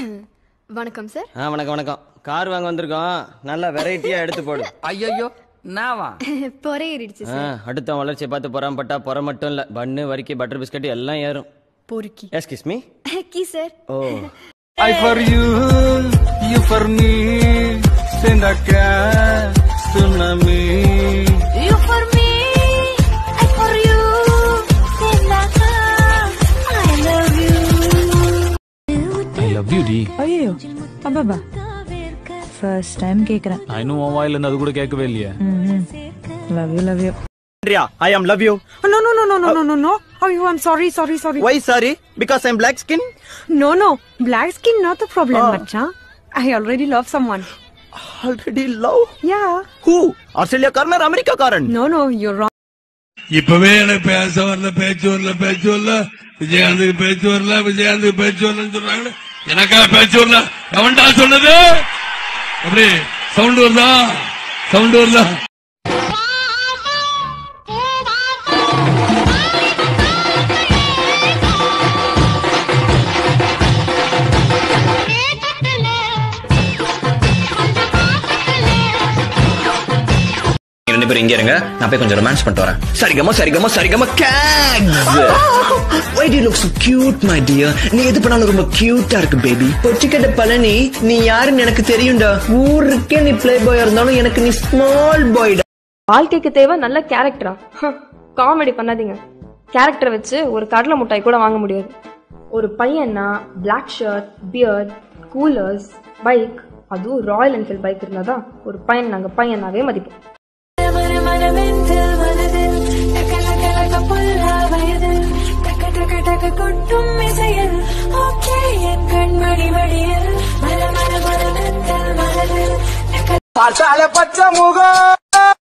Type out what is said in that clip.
வணக்கம் சார் ஆ வணக்கம் வணக்கம் கார் வாங்க வந்திருக்கோம் நல்லா வெரைட்டியா எடுத்து போடு ஐயோ நாவா பொறை ஏறிடுச்சு ஆ, அடுத்த வளர்ச்சியை பார்த்து பொறாமப்பட்டா பொற மட்டும் இல்ல பன்னு வரிக்கி பட்டர் பிஸ்கட் எல்லாம் ஏறும் பொறுக்கி எஸ்கிஸ் மீ கீ sir oh I for you, you for me. Send a cat, tsunami. You for me, I for you. Senaka, I love you. I love you டி ஐயோ அப்பாபா ஃபர்ஸ்ட் டைம் கேக்குறேன் நான் இன்னும் உன் வாயில இருந்து அது கூட கேட்கவே இல்லையே love you love you Andrea, I am love you. No, no, no, no, no, no, no, no. Oh, you, I'm sorry, sorry, sorry. Why sorry? Because I'm black skin? No, no. Black skin not the problem, Macha. I already love someone. Already love? Yeah. Who? Australia காரன் or America காரன்? No, no, you're wrong. இப்பவே எனக்கு பேச வரல பேச்சு வரல பேச்சு வரல விஜயகாந்துக்கு பேச்சு வரல விஜயகாந்துக்கு பேச்சு வரலன்னு சொல்றாங்க எனக்கா பேச்சு வரல எவன்டா சொன்னது அப்படி சவுண்ட் வருதா சவுண்ட் வருதா ரெண்டு பேரும் இங்க இருங்க நான் போய் கொஞ்சம் ரொமான்ஸ் பண்ணிட்டு வரேன் சரிகமா சரிகமா சரிகமா cakes why to look so cute my dear நீ எது பண்ணாலும் ரொம்ப கியூட்டா இருக்கு பேபி பொச்சிக்கட்ட பழனி நீ யாருன்னு எனக்கு தெரியும்டா ஊருக்கே நீ ப்ளே பாயா இருந்தாலும் எனக்கு நீ ஸ்மால் பாய்டா வாழ்க்கைக்கு தேவை நல்ல கேரக்டரா காமெடி பண்ணாதீங்க கேரக்டரை வச்சு ஒரு கடலை மிட்டாய் கூட வாங்க முடியாது ஒரு பையன்னா black shirt beard coolers bike அதுவும் ராயல் என்ஃபீல்ட் பைக் இருந்தால் தான் ஒரு பையன் நாங்கள் பையனாவே மதிப்போம் மன மனமெந்தில் மனதில் டக்க லக்க லக்க புல்லா வயதில் டக்க டக்க டக்க கொட்டும் இசையில் ஓகே என் கண்மணி மடியில் மன மன மனமெந்தில் மனதில் டக்க பார்த்தாலே பச்சை முகம்